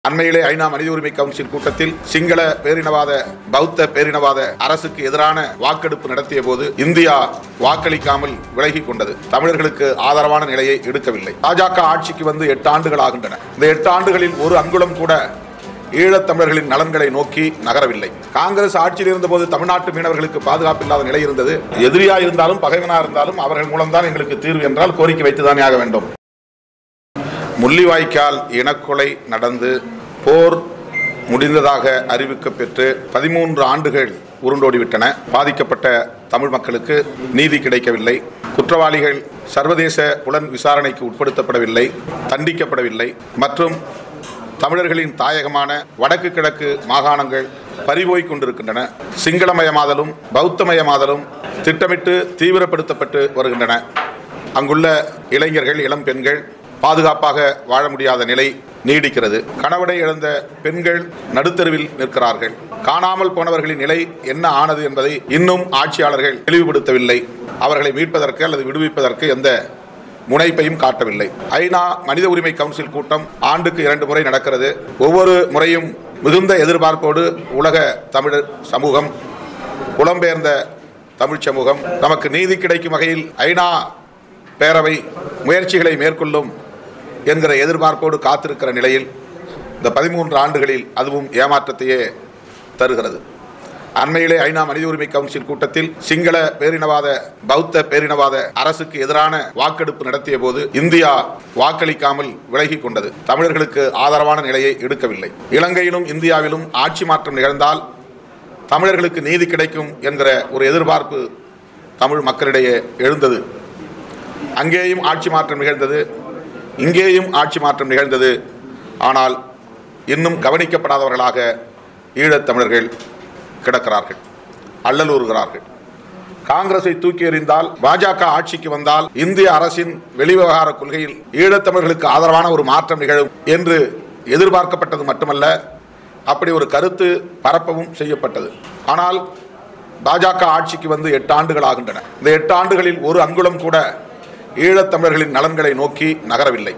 அண்மையிலே ஐநா மனித உரிமை கவுன்சில் கூட்டத்தில் சிங்கள பேரினவாத பௌத்த பேரினவாத அரசுக்கு எதிரான வாக்கெடுப்பு நடத்திய போது இந்தியா வாக்களிக்காமல் விலகிக் கொண்டது தமிழர்களுக்கு ஆதரவான நிலையை எடுக்கவில்லை பாஜக ஆட்சிக்கு வந்து எட்டு ஆண்டுகள் ஆகின்றன இந்த எட்டு ஆண்டுகளில் ஒரு அங்குலம் கூட ஈழத்தமிழர்களின் நலன்களை நோக்கி நகரவில்லை காங்கிரஸ் ஆட்சியில் இருந்தபோது தமிழ்நாட்டு மீனவர்களுக்கு பாதுகாப்பு இல்லாத நிலை இருந்தது எதிரியா இருந்தாலும் பகைவனா இருந்தாலும் அவர்கள் மூலம்தான் எங்களுக்கு தீர்வு என்றால் கோரிக்கை வைத்துதானே ஆக வேண்டும் முள்ளிவாய்க்கால் இனக்கொலை நடந்து போர் முடிந்ததாக அறிவிக்கப்பெற்று பதிமூன்று ஆண்டுகள் உருண்டோடிவிட்டன பாதிக்கப்பட்ட தமிழ் மக்களுக்கு நீதி கிடைக்கவில்லை குற்றவாளிகள் சர்வதேச புலன் விசாரணைக்கு உட்படுத்தப்படவில்லை தண்டிக்கப்படவில்லை மற்றும் தமிழர்களின் தாயகமான வடக்கு கிழக்கு மாகாணங்கள் பறிபோய் கொண்டிருக்கின்றன சிங்களமயமாதலும் பௌத்தமயமாதலும் திட்டமிட்டு தீவிரப்படுத்தப்பட்டு வருகின்றன அங்குள்ள இளைஞர்கள் இளம் பெண்கள் பாதுகாப்பாக வாழ முடியாத நிலை நீடிக்கிறது கணவனை இழந்த பெண்கள் நடுத்தருவில் நிற்கிறார்கள் காணாமல் போனவர்களின் நிலை என்ன ஆனது என்பதை இன்னும் ஆட்சியாளர்கள் தெளிவுபடுத்தவில்லை அவர்களை மீட்பதற்கு அல்லது விடுவிப்பதற்கு எந்த முனைப்பையும் காட்டவில்லை ஐநா மனித உரிமை கவுன்சில் கூட்டம் ஆண்டுக்கு இரண்டு முறை நடக்கிறது ஒவ்வொரு முறையும் மிகுந்த எதிர்பார்ப்போடு உலக தமிழர் சமூகம் புலம்பெயர்ந்த தமிழ் சமூகம் நமக்கு நீதி கிடைக்கும் வகையில் ஐநா பேரவை முயற்சிகளை மேற்கொள்ளும் என்கிற எதிர்பார்ப்போடு காத்திருக்கிற நிலையில் இந்த பதிமூன்று ஆண்டுகளில் அதுவும் ஏமாற்றத்தையே தருகிறது அண்மையிலே ஐநா மனித உரிமை கவுன்சில் கூட்டத்தில் சிங்கள பேரினவாத பௌத்த பேரினவாத அரசுக்கு எதிரான வாக்கெடுப்பு நடத்திய போது இந்தியா வாக்களிக்காமல் விலகிக் கொண்டது தமிழர்களுக்கு ஆதரவான நிலையை எடுக்கவில்லை இலங்கையிலும் இந்தியாவிலும் ஆட்சி மாற்றம் நிகழ்ந்தால் தமிழர்களுக்கு நீதி கிடைக்கும் என்கிற ஒரு எதிர்பார்ப்பு தமிழ் மக்களிடையே எழுந்தது அங்கேயும் ஆட்சி மாற்றம் நிகழ்ந்தது இங்கேயும் ஆட்சி மாற்றம் நிகழ்ந்தது ஆனால் இன்னும் கவனிக்கப்படாதவர்களாக ஈழத்தமிழர்கள் கிடக்கிறார்கள் அல்லலூறுகிறார்கள் காங்கிரஸை தூக்கி எறிந்தால் பாஜக ஆட்சிக்கு வந்தால் இந்திய அரசின் வெளிவிவகார கொள்கையில் ஈழத்தமிழர்களுக்கு ஆதரவான ஒரு மாற்றம் நிகழும் என்று எதிர்பார்க்கப்பட்டது மட்டுமல்ல அப்படி ஒரு கருத்து பரப்பவும் செய்யப்பட்டது ஆனால் பாஜக ஆட்சிக்கு வந்து எட்டு ஆண்டுகள் ஆகின்றன இந்த எட்டு ஆண்டுகளில் ஒரு அங்குலம் கூட ஈழத்தமிழர்களின் நலன்களை நோக்கி நகரவில்லை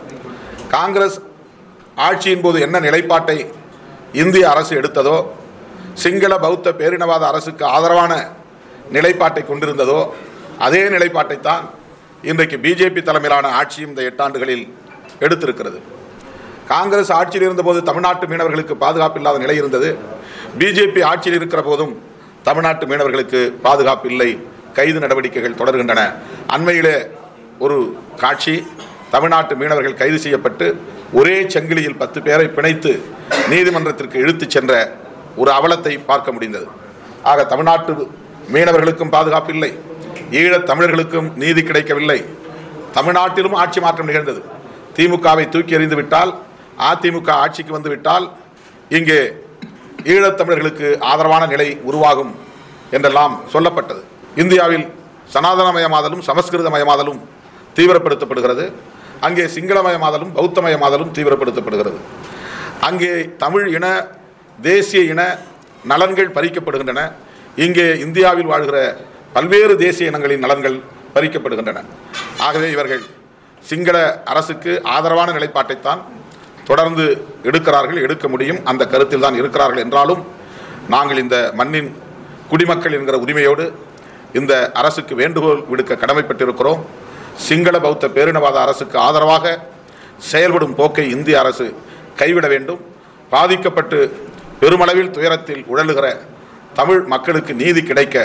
காங்கிரஸ் ஆட்சியின் போது என்ன நிலைப்பாட்டை இந்திய அரசு எடுத்ததோ சிங்கள பௌத்த பேரினவாத அரசுக்கு ஆதரவான நிலைப்பாட்டை கொண்டிருந்ததோ அதே நிலைப்பாட்டைத்தான் இன்றைக்கு பிஜேபி தலைமையிலான ஆட்சியும் இந்த எட்டாண்டுகளில் எடுத்திருக்கிறது காங்கிரஸ் ஆட்சியில் இருந்தபோது தமிழ்நாட்டு மீனவர்களுக்கு பாதுகாப்பு இல்லாத நிலை இருந்தது பிஜேபி ஆட்சியில் இருக்கிற போதும் தமிழ்நாட்டு மீனவர்களுக்கு பாதுகாப்பு இல்லை கைது நடவடிக்கைகள் தொடர்கின்றன அண்மையிலே ஒரு காட்சி தமிழ்நாட்டு மீனவர்கள் கைது செய்யப்பட்டு ஒரே சங்கிலியில் பத்து பேரை பிணைத்து நீதிமன்றத்திற்கு இழுத்துச் சென்ற ஒரு அவலத்தை பார்க்க முடிந்தது ஆக தமிழ்நாட்டு மீனவர்களுக்கும் பாதுகாப்பு இல்லை ஈழத் தமிழர்களுக்கும் நீதி கிடைக்கவில்லை தமிழ்நாட்டிலும் ஆட்சி மாற்றம் நிகழ்ந்தது திமுகவை தூக்கி எறிந்து விட்டால் அதிமுக ஆட்சிக்கு வந்து விட்டால் இங்கே ஈழத்தமிழர்களுக்கு ஆதரவான நிலை உருவாகும் என்றெல்லாம் சொல்லப்பட்டது இந்தியாவில் சனாதனமயமாதலும் சமஸ்கிருதமயமாதலும் தீவிரப்படுத்தப்படுகிறது அங்கே சிங்களமயமாதலும் பௌத்தமயமாதலும் தீவிரப்படுத்தப்படுகிறது அங்கே தமிழ் இன தேசிய இன நலன்கள் பறிக்கப்படுகின்றன இங்கே இந்தியாவில் வாழ்கிற பல்வேறு தேசிய இனங்களின் நலன்கள் பறிக்கப்படுகின்றன ஆகவே இவர்கள் சிங்கள அரசுக்கு ஆதரவான நிலைப்பாட்டைத்தான் தொடர்ந்து எடுக்கிறார்கள் எடுக்க முடியும் அந்த கருத்தில் தான் இருக்கிறார்கள் என்றாலும் நாங்கள் இந்த மண்ணின் குடிமக்கள் என்கிற உரிமையோடு இந்த அரசுக்கு வேண்டுகோள் விடுக்க கடமைப்பட்டிருக்கிறோம் சிங்கள பௌத்த பேரினவாத அரசுக்கு ஆதரவாக செயல்படும் போக்கை இந்திய அரசு கைவிட வேண்டும் பாதிக்கப்பட்டு பெருமளவில் துயரத்தில் உழலுகிற தமிழ் மக்களுக்கு நீதி கிடைக்க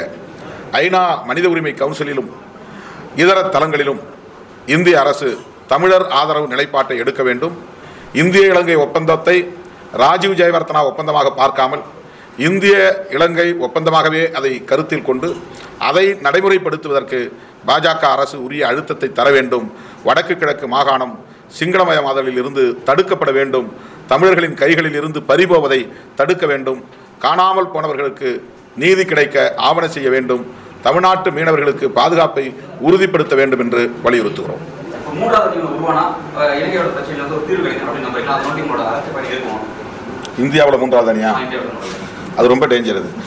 ஐநா மனித உரிமை கவுன்சிலிலும் இதர தளங்களிலும் இந்திய அரசு தமிழர் ஆதரவு நிலைப்பாட்டை எடுக்க வேண்டும் இந்திய இலங்கை ஒப்பந்தத்தை ராஜீவ் ஜெயவர்த்தனா ஒப்பந்தமாக பார்க்காமல் இந்திய இலங்கை ஒப்பந்தமாகவே அதை கருத்தில் கொண்டு அதை நடைமுறைப்படுத்துவதற்கு பாஜக அரசு உரிய அழுத்தத்தை தர வேண்டும் வடக்கு கிழக்கு மாகாணம் சிங்களமயமாதலில் இருந்து தடுக்கப்பட வேண்டும் தமிழர்களின் கைகளில் இருந்து பறிபோவதை தடுக்க வேண்டும் காணாமல் போனவர்களுக்கு நீதி கிடைக்க ஆவண செய்ய வேண்டும் தமிழ்நாட்டு மீனவர்களுக்கு பாதுகாப்பை உறுதிப்படுத்த வேண்டும் என்று வலியுறுத்துகிறோம் இப்போ மூன்றாவது டீம் உருவானா அஹ், இலங்கையோட பிரச்சனையில வந்து ஒரு தீர்வு கிடைக்கும் அப்படின்னு நம்புறீங்களா அது நோட்டிங்களோட அரசு பணி இருக்கும் இந்தியாவில் மூன்றாவது அணியா இந்தியாவோட அது ரொம்ப டேஞ்சர் அது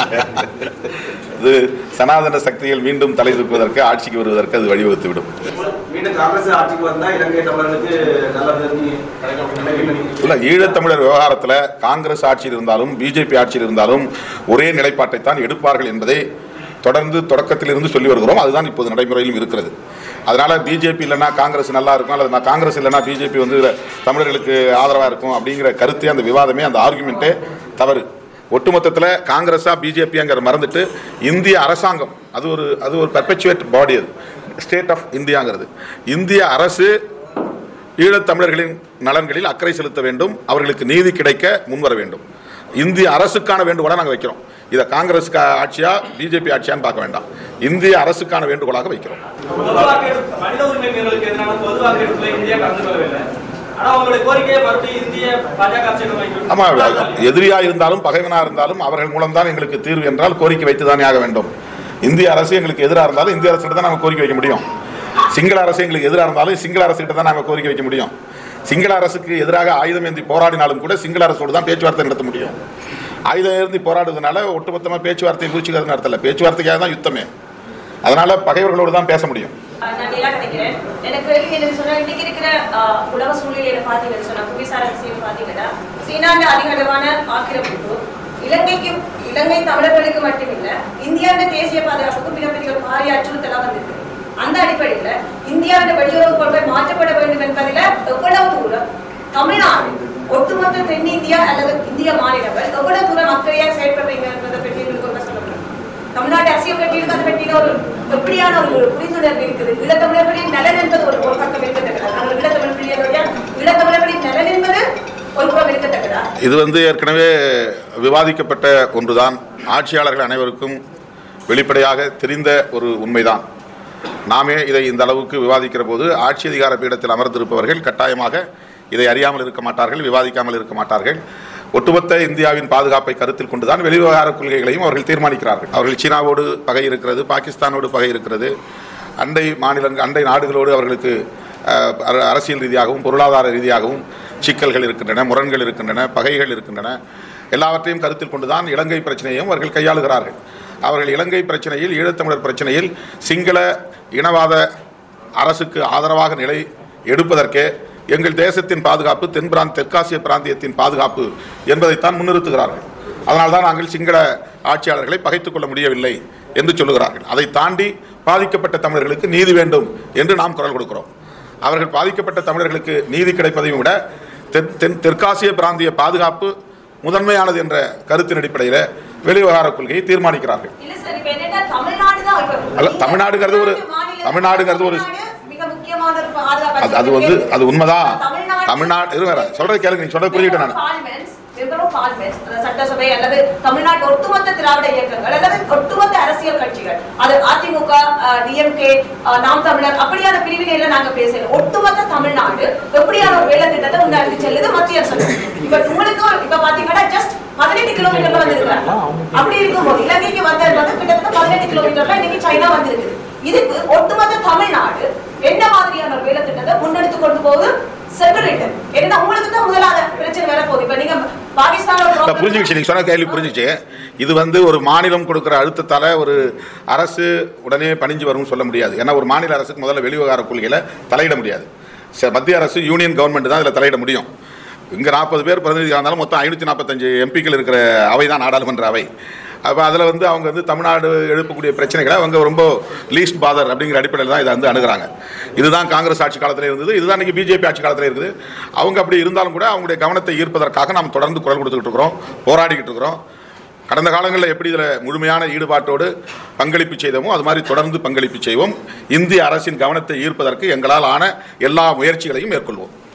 இது சனாதன சக்திகள் மீண்டும் தலை தூக்குவதற்கு ஆட்சிக்கு வருவதற்கு அது வழிவகுத்து விடும் மீண்டும் காங்கிரஸ் ஆட்சிக்கு வந்தா இலங்கை தமிழர்களுக்கு நல்லது கிடைக்கும் அப்படின்னு நினைக்கிறீங்க இல்ல ஈழத்தமிழர் விவகாரத்தில் காங்கிரஸ் ஆட்சியில் இருந்தாலும் பிஜேபி ஆட்சியில் இருந்தாலும் ஒரே நிலைப்பாட்டை தான் எடுப்பார்கள் என்பதை தொடர்ந்து தொடக்கத்திலிருந்து சொல்லி வருகிறோம் அதுதான் இப்போது நடைமுறையிலும் இருக்கிறது அதனால பிஜேபி இல்லைன்னா காங்கிரஸ் நல்லா இருக்கும் அல்லது நான் காங்கிரஸ் இல்லைன்னா பிஜேபி வந்து இதுல தமிழர்களுக்கு ஆதரவாக இருக்கும் அப்படிங்கிற கருத்தே அந்த விவாதமே அந்த ஆர்குமெண்ட்டே தவறு ஒட்டுமொத்தத்தில் காங்கிரஸா பிஜேபிங்கிற மறந்துட்டு இந்திய அரசாங்கம் அது ஒரு அது ஒரு பெர்பெச்சுவேட் பாடி அது ஸ்டேட் ஆஃப் இந்தியாங்கிறது இந்திய அரசு ஈழத்தமிழர்களின் நலன்களில் அக்கறை செலுத்த வேண்டும் அவர்களுக்கு நீதி கிடைக்க முன்வர வேண்டும் இந்திய அரசுக்கான வேண்டுகோளை நாங்கள் வைக்கிறோம் இதை காங்கிரஸ் கா- ஆட்சியா பிஜேபி ஆட்சியான்னு பார்க்க வேண்டாம் இந்திய அரசுக்கான வேண்டுகோளாக வைக்கிறோம் பொது வாக்கெடுப்பு மனித உரிமை மீறலுக்கு எதிரான பொது வாக்கெடுப்புல இந்தியா கலந்து கொள்ளவில்லை ஆனா உங்களுடைய கோரிக்கையை மறுத்து இந்திய பாஜக அரசியல் வைக்கும் ஆமாம் எதிரியா இருந்தாலும் பகைவனா இருந்தாலும் அவர்கள் மூலம்தான் எங்களுக்கு தீர்வு என்றால் கோரிக்கை வைத்துதானே ஆக வேண்டும் இந்திய அரசு எங்களுக்கு எதிராக இருந்தாலும் இந்திய அரசு தான் நாங்கள் கோரிக்கை வைக்க முடியும் சிங்கள அரசு எங்களுக்கு எதிராக இருந்தாலும் சிங்கள அரசு கிட்ட தான் நாங்கள் கோரிக்கை வைக்க முடியும் சிங்கள அரசுக்கு எதிராக ஆயுதம் ஏந்தி போராடினாலும் கூட சிங்கள அரசோடு தான் பேச்சுவார்த்தை நடத்த முடியும் ஆயுதம் ஏந்தி போராடுறதுனால ஒட்டுமொத்தமாக பேச்சுவார்த்தை குறிச்சிக்கிறது நடத்தல பேச்சுவார்த்தைக்காக தான் யுத்தமே அதனால பகைவர்களோடு தான் பேச முடியும் நான் நல்லா நினைக்கிறேன் எனக்கு கேள்வி என்னன்னு சொன்னா இன்னைக்கு இருக்கிற ஆஹ், உலக சூழ்நிலையில பாத்தீங்கன்னு சொன்னா புவிசார அரசியல் பாத்தீங்கன்னா சீனாண்ட அதிகளவான ஆக்கிரமிப்பு இலங்கைக்கு இலங்கை தமிழர்களுக்கு மட்டுமில்ல இந்தியாவின் தேசிய பாதுகாப்புக்கும் மிகப்பெரிய ஒரு பாரிய அச்சுறுத்தலா வந்திருக்கு அந்த அடிப்படையில இந்தியாவின் வெளியுறவு கொள்கை மாற்றப்பட வேண்டும் என்பதில எவ்வளவு தூரம் தமிழ்நாடு ஒட்டுமொத்த தென்னிந்தியா அல்லது இந்திய மாநிலங்கள் எவ்வளவு தூரம் அக்கறையா செயல்படுறீங்க என்பதை பற்றி எங்களுக்கு ஒரு சொல்ல முடியும் தமிழ்நாடு அரசியல் கட்சிகளுக்கு அதை பற்றின ஒரு எப்படியான ஒரு புரிந்துணர்வு இருக்குது ஈழத்தமிழர்களின் நலன் என்பது ஒரு ஒரு பக்கம் இருக்கத்தக்கதா நாங்கள் ஈழத்தமிழ் பிள்ளைகளுடைய ஈழத்தமிழர்களின் நலன் என்பது ஒரு புறம் இருக்கத்தக்கதா இது வந்து ஏற்கனவே விவாதிக்கப்பட்ட ஒன்றுதான் ஆட்சியாளர்கள் அனைவருக்கும் வெளிப்படையாக தெரிந்த ஒரு உண்மைதான் நாமே இதை இந்த அளவுக்கு விவாதிக்கிற போது ஆட்சி அதிகார பீடத்தில் அமர்ந்திருப்பவர்கள் கட்டாயமாக இதை அறியாமல் இருக்க மாட்டார்கள் விவாதிக்காமல் இருக்க மாட்டார்கள் ஒட்டுமொத்த இந்தியாவின் பாதுகாப்பை கருத்தில் கொண்டுதான் வெளிவிவகார கொள்கைகளையும் அவர்கள் தீர்மானிக்கிறார்கள் அவர்கள் சீனாவோடு பகை இருக்கிறது பாகிஸ்தானோடு பகை இருக்கிறது அண்டை மாநிலங்கள் அண்டை நாடுகளோடு அவர்களுக்கு அஹ், அர- அரசியல் ரீதியாகவும் பொருளாதார ரீதியாகவும் சிக்கல்கள் இருக்கின்றன முரண்கள் இருக்கின்றன பகைகள் இருக்கின்றன எல்லாவற்றையும் கருத்தில் கொண்டுதான் இலங்கை பிரச்சனையையும் அவர்கள் கையாளுகிறார்கள் அவர்கள் இலங்கை பிரச்சனையில் ஈழத்தமிழர் பிரச்சனையில் சிங்கள இனவாத அரசுக்கு ஆதரவாக நிலை எடுப்பதற்கே எங்கள் தேசத்தின் பாதுகாப்பு தென் பிராந்த் தெற்காசிய பிராந்தியத்தின் பாதுகாப்பு என்பதைத்தான் முன்னிறுத்துகிறார்கள் அதனால்தான் நாங்கள் சிங்கள ஆட்சியாளர்களை பகைத்துக் கொள்ள முடியவில்லை என்று சொல்லுகிறார்கள் அதை தாண்டி பாதிக்கப்பட்ட தமிழர்களுக்கு நீதி வேண்டும் என்று நாம் குரல் கொடுக்கிறோம் அவர்கள் பாதிக்கப்பட்ட தமிழர்களுக்கு நீதி கிடைப்பதையும் விட தென் தென் தெற்காசிய பிராந்திய பாதுகாப்பு முதன்மையானது என்ற கருத்தின் அடிப்படையில் வெளிவிவகார கொள்கையை தீர்மானிக்கிறார்கள் இல்ல சார் இப்ப என்னன்னா தமிழ்நாடு தான் இப்ப அல்ல, தமிழ்நாடுங்கிறது ஒரு- மாநிலம் தமிழ்நாடுங்கிறது ஒரு- தமிழ்நாடு மிக முக்கியமான ஒரு பாதுகாப்பு அது அது வந்து அது உண்மைதான் தமிழ்நாடு தமிழ்நாடு இருங்க சொல்றது கேளுங்க நீங்க சொல்றது புரிஞ்சுட்டேன் நான் பார்லிமெண்ட்ஸ் member of parliaments, அதாவது சட்டசபை அல்லது தமிழ்நாட்டு ஒட்டுமொத்த திராவிட இயக்கங்கள் அல்லது ஒட்டுமொத்த அரசியல் கட்சிகள் அது அதிமுக டிஎம்கே நாம் தமிழர் அப்படியான பிரிவினையில நாங்க பேசல ஒட்டுமொத்த தமிழ்நாடு எப்படியான ஒரு வேலை திட்டத்தை முன்னாடி செல்லுது மத்திய அரசு இப்ப உங்களுக்கு ஒரு- இப்ப பாத்தீங்கன்னா ஜஸ்ட் பதினெட்டு கிலோமீட்டர்ல வந்திருக்காங்க அப்படி இருக்கும்போது இலங்கைக்கு வந்தது வந்து கிட்டத்தட்ட பதினெட்டு கிலோமீட்டர்ல இன்னைக்கு சைனா வந்திருக்குது இதுக்கு ஒட்டுமொத்த தமிழ்நாடு என்ன மாதிரியான ஒரு வேலை திட்டத்தை முன்னெடுத்து கொண்டு போகுது செப்பரேட் ஏன்னா உங்களுக்கு தான் முதலாவது பிரச்சனை வர போகுது இப்ப நீங்க பாகிஸ்தானோட இல்ல, புரிஞ்சுக்கிச்சு நீங்க சொன்ன கேள்வி புரிஞ்சுச்சு இது வந்து ஒரு மாநிலம் கொடுக்குற அழுத்தத்தால ஒரு அரசு உடனே பணிஞ்சு வரும்னு சொல்ல முடியாது ஏன்னா ஒரு மாநில அரசுக்கு முதல்ல வெளிவிவகார கொள்கையில தலையிட முடியாது ச- மத்திய அரசு யூனியன் கவர்மெண்ட் தான் இதில் தலையிட முடியும் இங்கே நாற்பது பேர் பிரதிநிதியாக இருந்தாலும் மொத்தம் ஐநூற்றி நாற்பத்தஞ்சு எம்பிக்கள் இருக்கிற அவை தான் நாடாளுமன்ற அவை அப்போ அதில் வந்து அவங்க வந்து தமிழ்நாடு எழுப்பக்கூடிய பிரச்சனைகளை அவங்க ரொம்ப லீஸ்ட் பாதர் அப்படிங்கிற அடிப்படையில் தான் இதை வந்து அணுகுறாங்க இதுதான் காங்கிரஸ் ஆட்சி காலத்தில் இருந்தது இதுதான் இன்னைக்கு பிஜேபி ஆட்சி காலத்தில் இருக்குது அவங்க அப்படி இருந்தாலும் கூட அவங்களுடைய கவனத்தை ஈர்ப்பதற்காக நாம் தொடர்ந்து குரல் கொடுத்துக்கிட்டு இருக்கிறோம் போராடிக்கிட்டு இருக்கிறோம் கடந்த காலங்களில் எப்படி இதில் முழுமையான ஈடுபாட்டோடு பங்களிப்பு செய்தோமோ அது மாதிரி தொடர்ந்து பங்களிப்பு செய்வோம் இந்திய அரசின் கவனத்தை ஈர்ப்பதற்கு எங்களால் ஆன எல்லா முயற்சிகளையும் மேற்கொள்வோம்